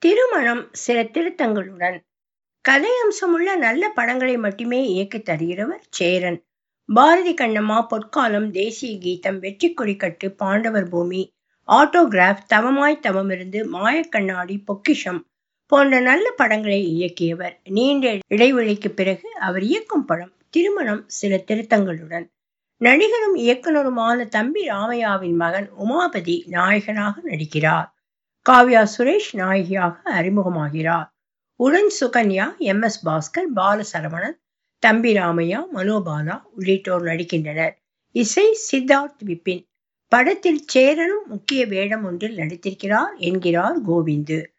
திருமணம் சில திருத்தங்களுடன் கதை அம்சமுள்ள நல்ல படங்களை மட்டுமே இயக்கித் தருகிறவர் சேரன் பாரதி கண்ணம்மா பொற்காலம் தேசிய கீதம் வெற்றி கொடிக்கட்டு பாண்டவர் பூமி ஆட்டோகிராஃப் தவமாய் தவமிருந்து மாயக்கண்ணாடி பொக்கிஷம் போன்ற நல்ல படங்களை இயக்கியவர் நீண்ட இடைவெளிக்கு பிறகு அவர் இயக்கும் படம் திருமணம் சில திருத்தங்களுடன் நடிகரும் இயக்குனருமான தம்பி ராமையாவின் மகன் உமாபதி நாயகனாக நடிக்கிறார் காவ்யா சுரேஷ் நாயகியாக அறிமுகமாகிறார் உடன் சுகன்யா எம் எஸ் பாஸ்கர் பாலசரவணன் தம்பி ராமையா மனோபாலா உள்ளிட்டோர் நடிக்கின்றனர் இசை சித்தார்த் விபின் படத்தில் சேரனும் முக்கிய வேடம் ஒன்றில் நடித்திருக்கிறார் என்கிறார் கோவிந்து